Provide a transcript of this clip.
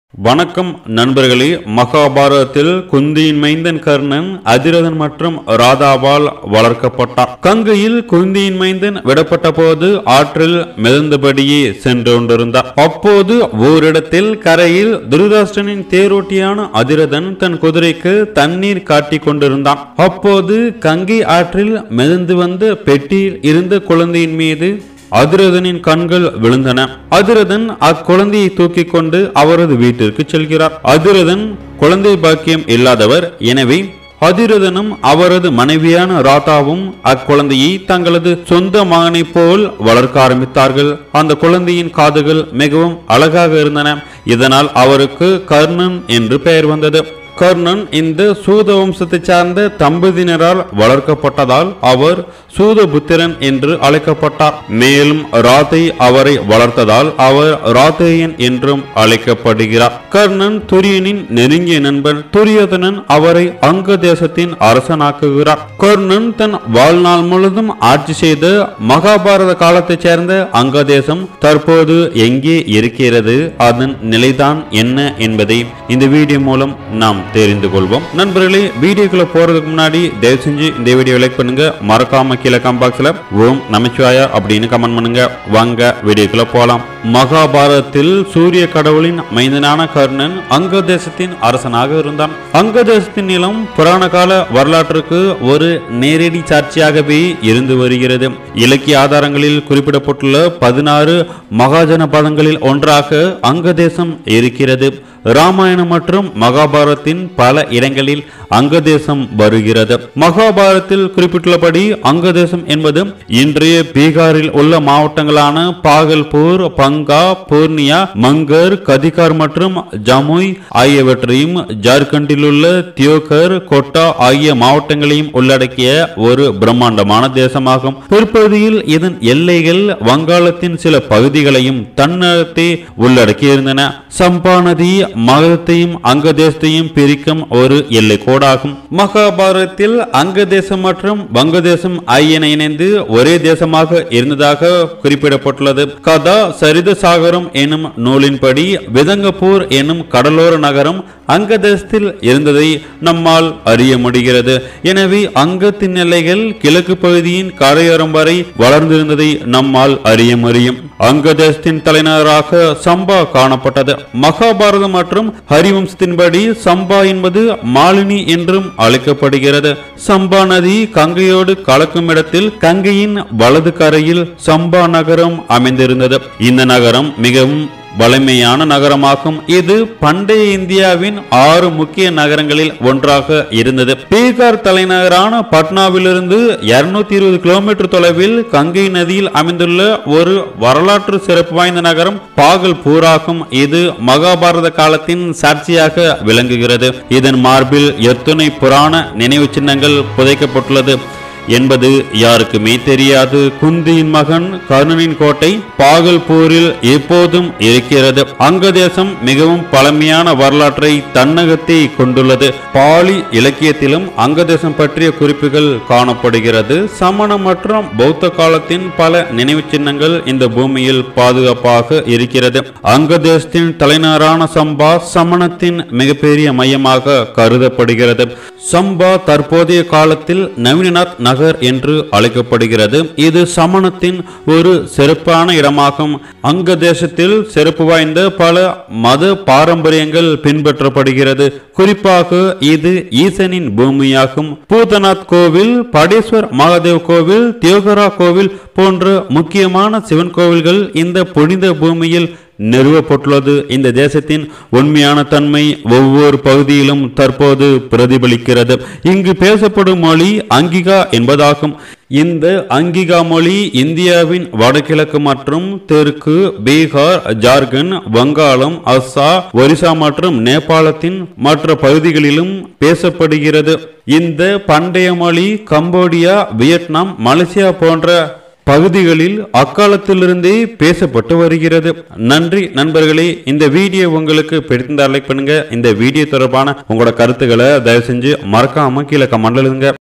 வணக்கம் நண்பர்களே மகாபாரதத்தில் குந்தியின் மைந்தன் கர்ணன் அதிரதன் மற்றும் ராதாவால் வளர்க்கப்பட்டார் கங்கையில் குந்தியின் மைந்தன் விடப்பட்ட போது ஆற்றில் மிதந்தபடியே சென்று கொண்டிருந்தார் அப்போது ஓரிடத்தில் கரையில் துருதாஷ்டனின் தேரோட்டியான அதிரதன் தன் குதிரைக்கு தண்ணீர் காட்டிக் கொண்டிருந்தான் அப்போது கங்கை ஆற்றில் மிதந்து வந்த பெட்டியில் இருந்த குழந்தையின் மீது அதிரதனின் கண்கள் விழுந்தன அதிரதன் அக்குழந்தையை தூக்கிக் கொண்டு அவரது வீட்டிற்கு செல்கிறார் அதிரதன் குழந்தை பாக்கியம் இல்லாதவர் எனவே அதிரதனும் அவரது மனைவியான ராதாவும் அக்குழந்தையை தங்களது சொந்த மகனைப் போல் வளர்க்க ஆரம்பித்தார்கள் அந்த குழந்தையின் காதுகள் மிகவும் அழகாக இருந்தன இதனால் அவருக்கு கர்ணன் என்று பெயர் வந்தது கர்ணன் இந்த சூத வம்சத்தைச் சார்ந்த தம்பதியினரால் வளர்க்கப்பட்டதால் அவர் சூதபுத்திரன் என்று அழைக்கப்பட்டார் மேலும் ராதை அவரை வளர்த்ததால் அவர் ராதேயன் என்றும் அழைக்கப்படுகிறார் கர்ணன் துரியனின் நெருங்கிய நண்பன் துரியோதனன் அவரை அங்க தேசத்தின் அரசனாக்குகிறார் கர்ணன் தன் வாழ்நாள் முழுதும் ஆட்சி செய்த மகாபாரத காலத்தைச் சேர்ந்த அங்க தேசம் தற்போது எங்கே இருக்கிறது அதன் நிலைதான் என்ன என்பதை இந்த வீடியோ மூலம் நாம் தெரிந்து கொள்வோம் நண்பர்களே வீடியோக்குள்ள போறதுக்கு முன்னாடி தயவு செஞ்சு இந்த வீடியோ லைக் பண்ணுங்க மறக்காம கீழே கம்பாக்ஸ்ல ஓம் நமச்சிவாயா அப்படின்னு கமெண்ட் பண்ணுங்க வாங்க வீடியோக்குள்ள போலாம் மகாபாரதத்தில் சூரிய கடவுளின் மைந்தனான கர்ணன் அங்க தேசத்தின் அரசனாக இருந்தான் அங்க தேசத்தின் நிலம் புராண கால வரலாற்றுக்கு ஒரு நேரடி சாட்சியாகவே இருந்து வருகிறது இலக்கிய ஆதாரங்களில் குறிப்பிடப்பட்டுள்ள பதினாறு மகாஜன பதங்களில் ஒன்றாக அங்க தேசம் இருக்கிறது ராமாயணம் மற்றும் மகாபாரத்தின் பல இடங்களில் அங்கதேசம் வருகிறது மகாபாரத்தில் குறிப்பிட்டுள்ளபடி அங்கதேசம் என்பது இன்றைய பீகாரில் உள்ள மாவட்டங்களான பாகல்பூர் பங்கா பூர்ணியா மங்கர் கதிகார் மற்றும் ஜமுய் ஆகியவற்றையும் ஜார்க்கண்டில் உள்ள தியோகர் கொட்டா ஆகிய மாவட்டங்களையும் உள்ளடக்கிய ஒரு பிரம்மாண்டமான தேசமாகும் பிற்பகுதியில் இதன் எல்லைகள் வங்காளத்தின் சில பகுதிகளையும் தன்னகத்தே உள்ளடக்கியிருந்தன சம்பா நதி மகதத்தையும் அங்க தேசத்தையும் பிரிக்கும் ஒரு எல்லை கோடாகும் மகாபாரதத்தில் அங்க தேசம் மற்றும் வங்கதேசம் ஆகியன இணைந்து ஒரே தேசமாக இருந்ததாக குறிப்பிடப்பட்டுள்ளது கதா சரித சாகரம் எனும் நூலின்படி விதங்கப்பூர் எனும் கடலோர நகரம் அங்க தேசத்தில் இருந்ததை நம்மால் அறிய முடிகிறது எனவே அங்கத்தின் எல்லைகள் கிழக்கு பகுதியின் கரையோரம் வரை வளர்ந்திருந்ததை நம்மால் அறிய முடியும் அங்க தேசத்தின் தலைநகராக சம்பா காணப்பட்டது மகாபாரதம் மற்றும் ஹரிவம்சத்தின்படி சம்பா என்பது மாலினி என்றும் அழைக்கப்படுகிறது சம்பா நதி கங்கையோடு கலக்கும் இடத்தில் கங்கையின் வலது கரையில் சம்பா நகரம் அமைந்திருந்தது இந்த நகரம் மிகவும் வலிமையான நகரமாகும் இது பண்டைய இந்தியாவின் ஆறு முக்கிய நகரங்களில் ஒன்றாக இருந்தது பீகார் தலைநகரான பட்னாவிலிருந்து இருநூத்தி இருபது கிலோமீட்டர் தொலைவில் கங்கை நதியில் அமைந்துள்ள ஒரு வரலாற்று சிறப்பு வாய்ந்த நகரம் பாகல்பூர் ஆகும் இது மகாபாரத காலத்தின் சாட்சியாக விளங்குகிறது இதன் மார்பில் எத்தனை புராண நினைவு சின்னங்கள் புதைக்கப்பட்டுள்ளது என்பது யாருக்குமே தெரியாது குந்தியின் மகன் கர்ணனின் கோட்டை பாகல்பூரில் எப்போதும் இருக்கிறது அங்க தேசம் மிகவும் பழமையான வரலாற்றை தன்னகத்தை கொண்டுள்ளது பாலி இலக்கியத்திலும் அங்க தேசம் பற்றிய குறிப்புகள் காணப்படுகிறது சமண மற்றும் பௌத்த காலத்தின் பல நினைவு சின்னங்கள் இந்த பூமியில் பாதுகாப்பாக இருக்கிறது அங்க தேசத்தின் தலைநகரான சம்பா சமணத்தின் மிகப்பெரிய மையமாக கருதப்படுகிறது சம்பா தற்போதைய காலத்தில் நவீனநாத் நகர் என்று அழைக்கப்படுகிறது இது சமணத்தின் ஒரு சிறப்பான இடமாகும் அங்க தேசத்தில் சிறப்பு வாய்ந்த பல மத பாரம்பரியங்கள் பின்பற்றப்படுகிறது குறிப்பாக இது ஈசனின் பூமியாகும் பூதநாத் கோவில் படேஸ்வர் மகாதேவ் கோவில் தியோகரா கோவில் போன்ற முக்கியமான சிவன் கோவில்கள் இந்த புனித பூமியில் நிறுவப்பட்டுள்ளது இந்த தேசத்தின் உண்மையான தன்மை ஒவ்வொரு பகுதியிலும் தற்போது பிரதிபலிக்கிறது இங்கு பேசப்படும் மொழி அங்கிகா என்பதாகும் இந்த அங்கிகா மொழி இந்தியாவின் வடகிழக்கு மற்றும் தெற்கு பீகார் ஜார்க்கண்ட் வங்காளம் அஸ்ஸா ஒரிசா மற்றும் நேபாளத்தின் மற்ற பகுதிகளிலும் பேசப்படுகிறது இந்த பண்டைய மொழி கம்போடியா வியட்நாம் மலேசியா போன்ற பகுதிகளில் அக்காலத்திலிருந்தே பேசப்பட்டு வருகிறது நன்றி நண்பர்களே இந்த வீடியோ உங்களுக்கு பிடித்திருந்தால் லைக் பண்ணுங்க இந்த வீடியோ தொடர்பான உங்களோட கருத்துக்களை தயவு செஞ்சு மறக்காம கீழே கமெண்ட்ல எழுதுங்க